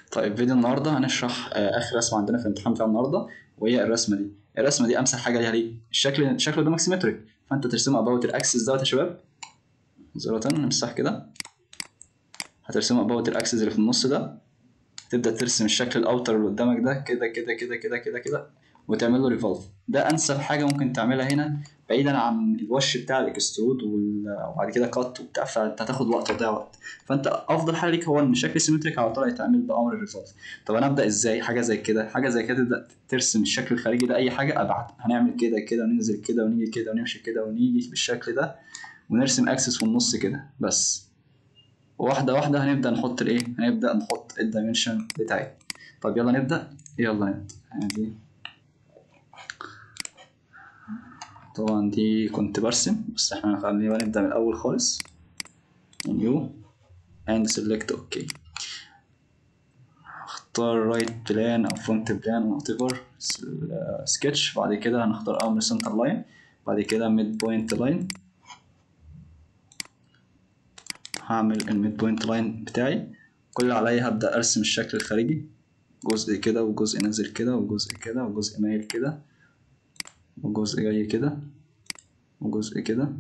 طيب فيديو النهارده هنشرح آه، اخر رسمه عندنا في الامتحان بتاع النهارده وهي الرسمه دي الرسمه دي امثل حاجه ليها ليه الشكل الشكل قدامك سيمتريك فانت ترسمه اباوت الاكسس دوت يا شباب زرة نمسح كده هترسمه اباوت الاكسس اللي في النص ده تبدا ترسم الشكل الاوتر اللي قدامك ده كده كده كده كده كده كده وتعمل له ريفولف ده انسب حاجه ممكن تعملها هنا بعيدا عن الوش بتاع الاكسترود وال- وبعد كده كات وبتاع فانت هتاخد وقت وتضيع وقت فانت افضل حل ليك هو ان الشكل سيمتريك على طول يتعمل بامر الريفولف طب انا ابدا ازاي حاجه زي كده حاجه زي كده تبدا ترسم الشكل الخارجي ده اي حاجه ابعد هنعمل كده كده وننزل كده ونيجي كده ونمشي كده ونيجي بالشكل ده ونرسم اكسس في النص كده بس واحده واحده هنبدا نحط الايه هنبدا نحط الدايمنشن بتاعي طب يلا نبدا يلا نبدا دي طبعا دي كنت برسم بس احنا خلينا نبدا من الاول خالص new and select ok اختار right plan او front plan او whatever sketch بعد كده هنختار امر center line بعد كده mid point line هعمل الميد بوينت لاين بتاعي كل اللي عليا هبدأ أرسم الشكل الخارجي جزء كده وجزء نازل كده وجزء كده وجزء مايل كده وجزء جاي كده وجزء كده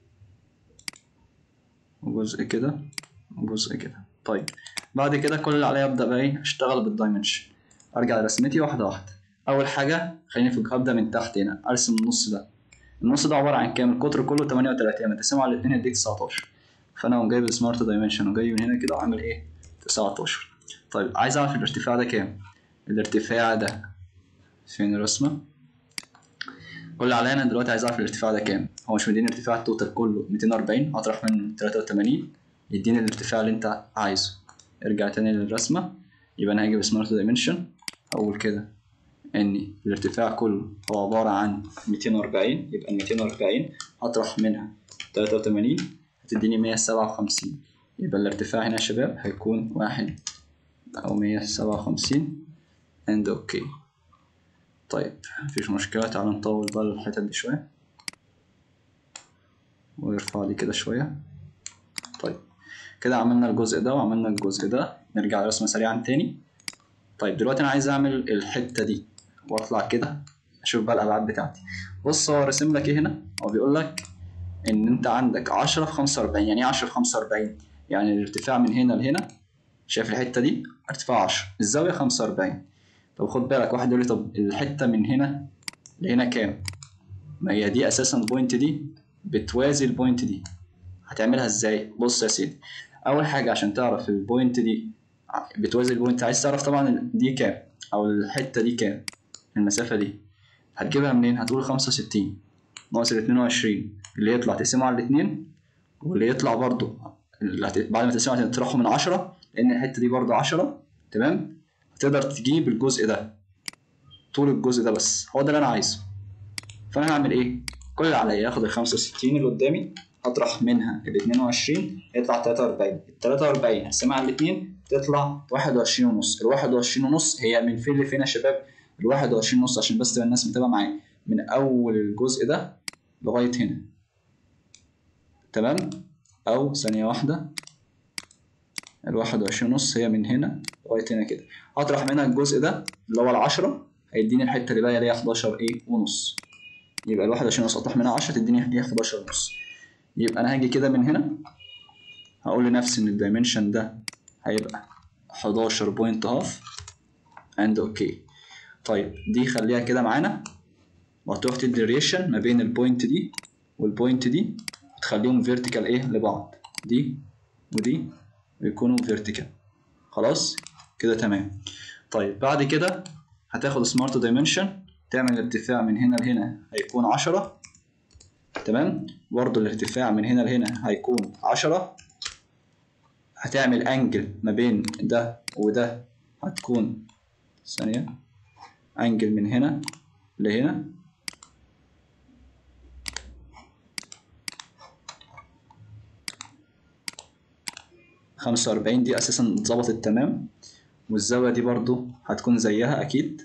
وجزء كده وجزء كده طيب بعد كده كل اللي عليا أبدأ بقى إيه أشتغل بالدايمنشن أرجع لرسمتي واحدة واحدة أول حاجة خليني في هبدأ من تحت هنا أرسم النص ده النص ده عبارة عن كام القطر كله 38 لما تقسمه على الاتنين يديك 19 فانا اقوم جايب السمارت دايمنشن وجاي من هنا كده وعامل ايه 19 طيب عايز اعرف الارتفاع ده كام الارتفاع ده فين الرسمه كل اللي عليا انا دلوقتي عايز اعرف الارتفاع ده كام هو مش مديني الارتفاع التوتال كله 240 اطرح منه 83 يديني الارتفاع اللي انت عايزه ارجع تاني للرسمه يبقى انا هجيب سمارت دايمنشن اقول كده ان الارتفاع كله هو عباره عن 240 يبقى 240 اطرح منها 83 هتديني مية سبعة وخمسين يبقى الارتفاع هنا يا شباب هيكون واحد أو مية سبعة وخمسين and اوكي طيب مفيش مشكلة تعالى نطول بقى الحتت دي شوية ويرفع دي كده شوية طيب كده عملنا الجزء ده وعملنا الجزء ده نرجع لرسمة سريعا تاني طيب دلوقتي أنا عايز أعمل الحتة دي وأطلع كده أشوف بقى الأبعاد بتاعتي بص هو راسم لك إيه هنا هو بيقول لك ان انت عندك 10 في 45 يعني ايه 10 في 45 يعني الارتفاع من هنا لهنا شايف الحته دي ارتفاع 10 الزاويه 45 طب خد بالك واحد يقول لي طب الحته من هنا لهنا كام ما هي دي اساسا البوينت دي بتوازي البوينت دي هتعملها ازاي بص يا سيدي اول حاجه عشان تعرف البوينت دي بتوازي البوينت عايز تعرف طبعا دي كام او الحته دي كام المسافه دي هتجيبها منين هتقول 65 ناقص ال 22 اللي يطلع تقسمه على الاتنين واللي يطلع برضو اللي هت... بعد ما تقسمه هتطرحه من 10 لان الحته دي برضو 10 تمام هتقدر تجيب الجزء ده طول الجزء ده بس هو ده اللي انا عايزه فانا هعمل ايه كل اللي عليا اخد ال 65 اللي قدامي اطرح منها ال 22 يطلع 43 ال 43 هقسمها على الاثنين تطلع 21 ونص ال 21 ونص هي من فين لفين يا شباب ال 21 ونص عشان بس تبقى الناس متابعه معايا من اول الجزء ده لغايه هنا تمام او ثانيه واحده الواحد وعشرين ونص هي من هنا لغايه هنا كده هطرح منها الجزء ده اللي هو العشرة هيديني الحته اللي باقيه اللي هي 11 ايه ونص يبقى الواحد وعشرين ونص اطرح منها 10 تديني ايه 11 ونص يبقى انا هاجي كده من هنا هقول لنفسي ان الدايمنشن ده هيبقى 11 بوينت هاف اند اوكي طيب دي خليها كده معانا وهتروح تدي ريشن ما بين البوينت دي والبوينت دي تخليهم فيرتيكال ايه لبعض دي ودي ويكونوا فيرتيكال خلاص كده تمام طيب بعد كده هتاخد سمارت دايمنشن تعمل الارتفاع من هنا لهنا هيكون عشرة تمام برضو الارتفاع من هنا لهنا هيكون عشرة هتعمل انجل ما بين ده وده هتكون ثانية انجل من هنا لهنا خمسة وأربعين دي أساسا اتظبطت تمام والزاوية دي برضو هتكون زيها أكيد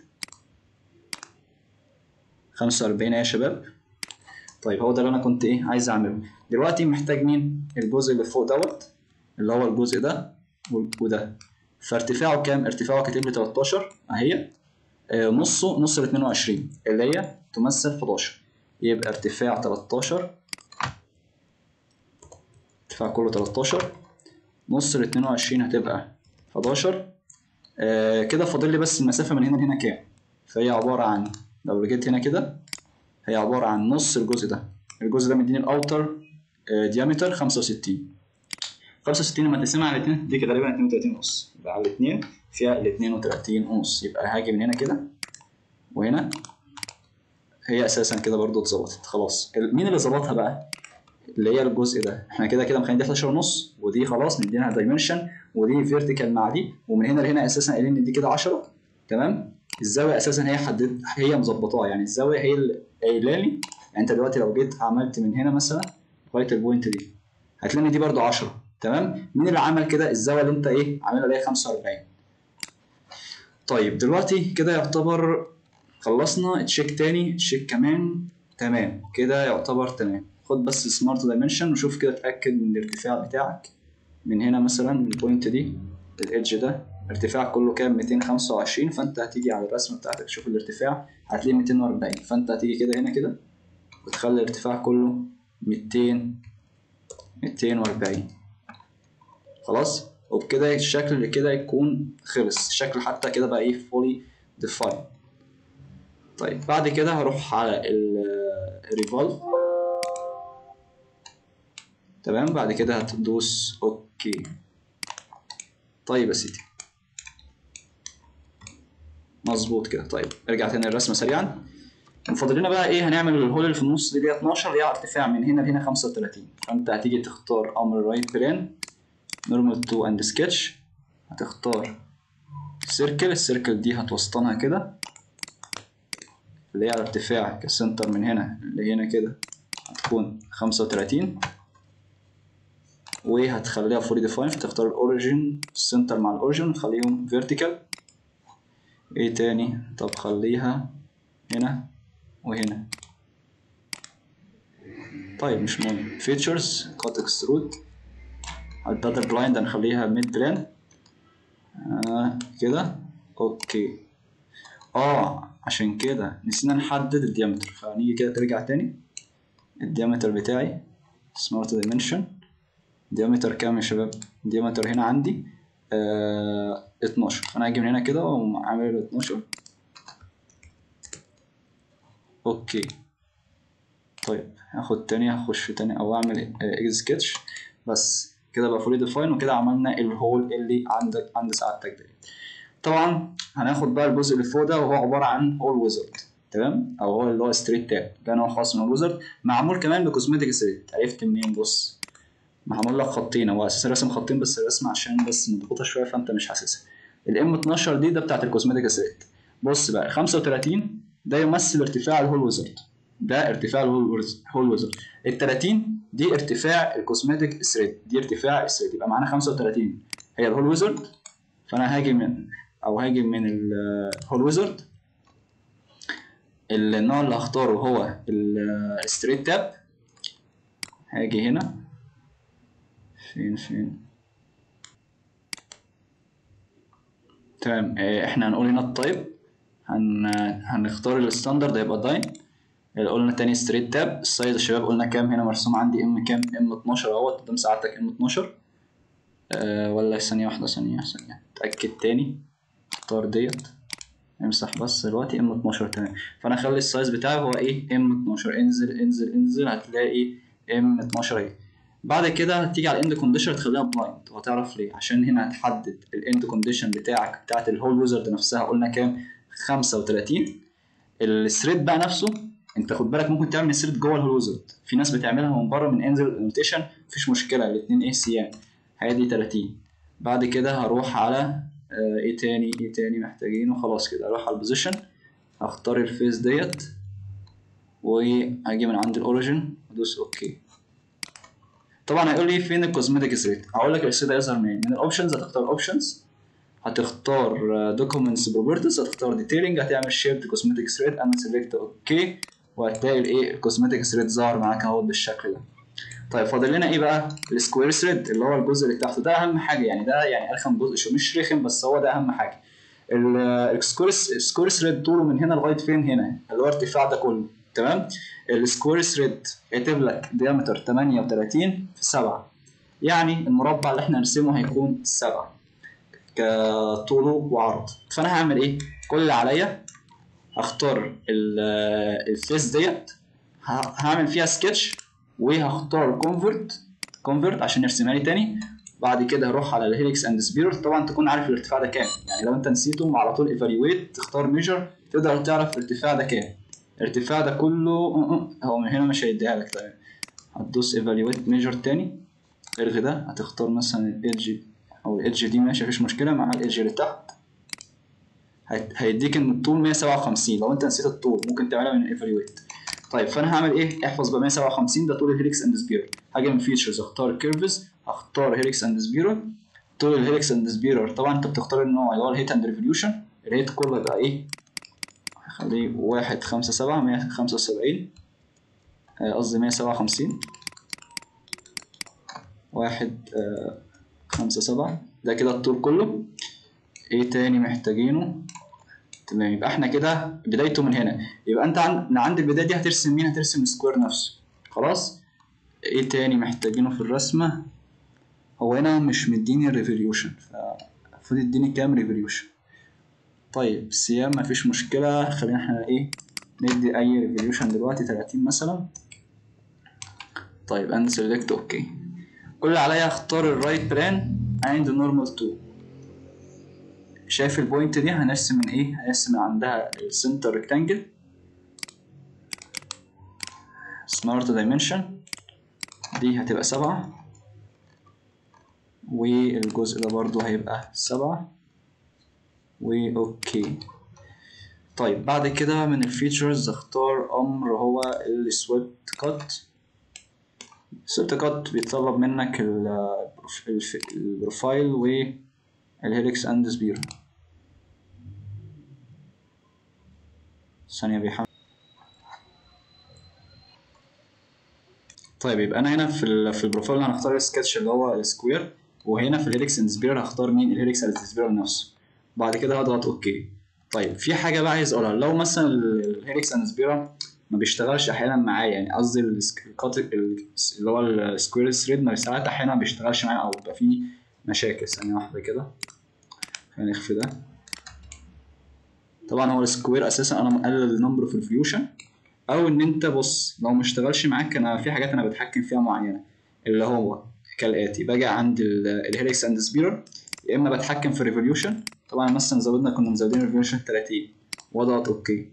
خمسة وأربعين يا شباب طيب هو ده اللي أنا كنت إيه عايز أعمله دلوقتي محتاج مين الجزء اللي فوق دوت اللي هو الجزء ده وده فارتفاعه كام ارتفاعه كاتب لي 13 اهي آه، نصه نص ال 22 اللي هي تمثل 11 يبقى ارتفاع 13 ارتفاع كله 13 نص ال 22 هتبقى 11 آه كده فاضل لي بس المسافة من هنا لهنا كام فهي عبارة عن لو جيت هنا كده هي عبارة عن نص الجزء ده الجزء ده مديني الاوتر ديامتر 65 65 لما تقسمها على 2 تديك غالبا 32 ونص يبقى على 2 فيها ال 32 ونص يبقى هاجي من هنا كده وهنا هي اساسا كده برضو اتظبطت خلاص ال- مين اللي ظبطها بقى اللي هي الجزء ده احنا كده كده مخلين دي 11 ونص ودي خلاص مدينها دايمنشن ودي فيرتيكال مع دي ومن هنا لهنا اساسا قايلين ان دي كده 10 تمام الزاويه اساسا هي حدد هي مظبطاها يعني الزاويه هي اللي قايله لي يعني انت دلوقتي لو جيت عملت من هنا مثلا لغايه البوينت دي هتلاقي ان دي برضو 10 تمام مين اللي عمل كده الزاويه اللي انت ايه عاملها اللي هي 45 طيب دلوقتي كده يعتبر خلصنا تشيك تاني تشيك كمان تمام كده يعتبر تمام خد بس سمارت دايمنشن وشوف كده اتاكد من الارتفاع بتاعك من هنا مثلا من البوينت دي الايدج ده ارتفاع كله كام 225 فانت هتيجي على الرسمه بتاعتك تشوف الارتفاع هتلاقيه 240 فانت هتيجي كده هنا كده وتخلي الارتفاع كله 200 240 خلاص وبكده الشكل كده يكون خلص الشكل حتى كده بقى ايه فولي ديفاين طيب بعد كده هروح على الريفولف تمام بعد كده هتدوس اوكي طيب يا سيدي مظبوط كده طيب ارجع تاني الرسمه سريعا فاضل لنا بقى ايه هنعمل الهول اللي في النص دي اللي هي 12 ليها ارتفاع من هنا لهنا 35 فانت هتيجي تختار امر رايت بلان نورمال تو اند سكتش هتختار سيركل السيركل دي هتوسطنها كده اللي هي على ارتفاع كسنتر من هنا اللي هنا كده هتكون 35 وهتخليها فولي ديفاين فتختار الاوريجين السنتر مع الاوريجين تخليهم فيرتيكال ايه تاني طب خليها هنا وهنا طيب مش مهم فيتشرز كات اكسترود الداتا بلايند هنخليها ميد بلان آه كده اوكي اه عشان كده نسينا نحدد الديامتر فنيجي كده ترجع تاني الديامتر بتاعي سمارت دايمنشن ديامتر كام يا شباب ديامتر هنا عندي آه 12 انا هاجي من هنا كده واقوم عامل 12 اوكي طيب هاخد تاني هخش تاني او اعمل اكس سكتش بس كده بقى فولي ديفاين وكده عملنا الهول اللي عندك عند سعادتك ده طبعا هناخد بقى الجزء اللي فوق ده وهو عباره عن هول ويزرد تمام او هو اللي هو ستريت تاب ده نوع خاص من الويزرد معمول كمان بكوزمتيك ستريت عرفت منين بص معمول لك خطين هو اساسا راسم خطين بس الرسمه عشان بس مضغوطه شويه فانت مش حاسسها الام 12 دي ده بتاعت الكوزمتيك ستريت بص بقى 35 ده يمثل ارتفاع الهول ويزرد ده ارتفاع الهول هول ويزرد ال 30 دي ارتفاع الكوزمتيك ثريد دي ارتفاع الثريد يبقى معانا 35 هي الهول ويزرد فانا هاجي من او هاجي من الهول ويزرد النوع اللي هختاره هو الستريت تاب هاجي هنا فين فين تمام اه احنا هنقول هنا التايب هن... هنختار الستاندرد هيبقى داين قلنا تاني ستريت تاب السايز يا شباب قلنا كام هنا مرسوم عندي ام كام ام 12 اهوت قدام ساعتك ام 12 أه ولا ثانية واحدة ثانية ثانية اتأكد تاني اختار ديت امسح بس دلوقتي ام 12 تمام فانا اخلي السايز بتاعي هو ايه ام 12 انزل انزل انزل هتلاقي ام 12 اهي بعد كده هتيجي على الاند كونديشن تخليها بلايند وهتعرف ليه عشان هنا هتحدد الاند كونديشن بتاعك بتاعت الهول ويزرد نفسها قلنا كام 35 الثريد بقى نفسه انت خد بالك ممكن تعمل ثريد جوه الهول ويزرد في ناس بتعملها من بره من انزل انوتيشن مفيش مشكله الاثنين ايه سيان هادي 30 بعد كده هروح على آه ايه تاني ايه تاني محتاجينه خلاص كده اروح على البوزيشن هختار الفيس ديت واجي من عند الاوريجن ادوس اوكي طبعا هيقول لي فين الكوزمتيك ثريد هقول لك الثريد هيظهر منين من الاوبشنز هتختار اوبشنز هتختار دوكيومنتس بروبرتيز هتختار ديتيلنج هتعمل شيب كوزمتيك ثريد اند سيلكت اوكي وهتلاقي الايه الكوزمتيك ثريد ظهر معاك اهو بالشكل ده طيب فاضل لنا ايه بقى السكوير ثريد اللي هو الجزء اللي تحته ده اهم حاجه يعني ده يعني ارخم جزء شو مش رخم بس هو ده اهم حاجه السكوير السكوير ثريد طوله من هنا لغايه فين هنا اللي هو الارتفاع ده كله تمام السكوير ثريد كاتب لك ديامتر 38 في 7 يعني المربع اللي احنا هنرسمه هيكون 7 كطوله وعرض فانا هعمل ايه كل اللي عليا هختار الفيس ديت هعمل فيها سكتش وهختار كونفرت كونفرت عشان يرسمها لي تاني بعد كده هروح على الهيليكس اند سبيرال طبعا تكون عارف الارتفاع ده كام يعني لو انت نسيته على طول ايفالويت تختار ميجر تقدر تعرف الارتفاع ده كام الارتفاع ده كله هو من هنا مش هيديها لك طيب هتدوس ايفالويت ميجر تاني الغي ده هتختار مثلا الايدج او الايدج دي ماشي مفيش مشكله مع الايدج اللي تحت هيديك ان الطول 157 لو انت نسيت الطول ممكن تعملها من ايفالويت طيب فانا هعمل ايه احفظ بقى 157 ده طول الهيليكس اند سبيرال هاجي من فيتشرز اختار كيرفز هختار هيليكس اند سبيرال طول الهيليكس اند سبيرال طبعا انت بتختار النوع اللي هو الهيت اند ريفوليوشن الهيت كله يبقى ايه هخليه واحد خمسة سبعة مية خمسة وسبعين قصدي مية سبعة وخمسين واحد آه خمسة سبعة ده كده الطول كله ايه تاني محتاجينه تمام يبقى احنا كده بدايته من هنا يبقى انت عند عند البدايه دي هترسم مين هترسم السكوير نفسه خلاص ايه تاني محتاجينه في الرسمه هو هنا مش مديني الريفوليوشن فالمفروض يديني كام ريفوليوشن طيب سيام مفيش مشكله خلينا احنا ايه ندي اي ريفوليوشن دلوقتي 30 مثلا طيب اند سيلكت اوكي كل اللي عليا اختار الرايت بلان عند نورمال 2 شايف البوينت دي هنرسم من ايه هنرسم عندها السنتر ريكتانجل سمارت دايمنشن دي هتبقى سبعة والجزء ده برضو هيبقى سبعة واوكي طيب بعد كده من الفيتشرز اختار امر هو السويبت كات السويبت كات بيطلب منك البروفايل والهيليكس اند سبير ثانية بيحمل طيب يبقى انا هنا في ال في البروفايل هنختار السكتش اللي هو السكوير وهنا في الهيليكس اند سبير هختار مين الهيليكس اند سبير نفسه بعد كده هضغط اوكي طيب في حاجه بقى عايز اقولها لو مثلا الهيليكس اند سبير ما بيشتغلش احيانا معايا يعني قصدي اللي هو السكوير ثريد ما ساعات احيانا ما بيشتغلش معايا او بيبقى فيه مشاكل ثانيه واحده كده هنخفي ده طبعا هو السكوير اساسا انا مقلل النمبر في الفيوشن او ان انت بص لو مشتغلش معاك انا في حاجات انا بتحكم فيها معينه اللي هو كالاتي باجي عند الهيليكس اند سبيرر يا اما بتحكم في الريفوليوشن طبعا مثلا زودنا كنا مزودين الريفوليوشن 30 واضغط اوكي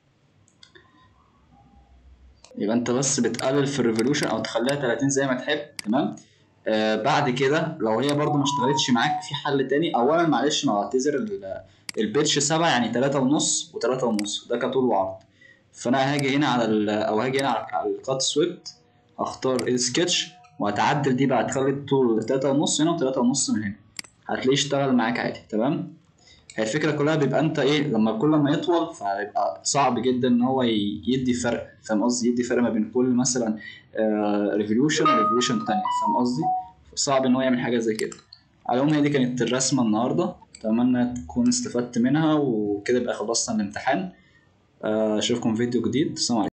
يبقى انت بس بتقلل في الريفوليوشن او تخليها 30 زي ما تحب تمام آه بعد كده لو هي برضو ما اشتغلتش معاك في حل تاني اولا معلش ما بعتذر البيتش 7 يعني 3 ونص و3 ونص ده كطول وعرض فانا هاجي هنا على او هاجي هنا على الكات سويبت اختار السكتش وهتعدل دي بقى تخلي الطول 3 ونص هنا و3 ونص من هنا هتلاقيه اشتغل معاك عادي تمام هي الفكره كلها بيبقى انت ايه لما كل ما يطول فهيبقى صعب جدا ان هو يدي فرق فاهم قصدي يدي فرق ما بين كل مثلا ريفوليوشن وريفوليوشن تانية فاهم قصدي صعب ان هو يعمل حاجه زي كده على العموم هي دي كانت الرسمه النهارده اتمنى تكون استفدت منها وكده يبقى خلصنا الامتحان اشوفكم فيديو جديد السلام عليكم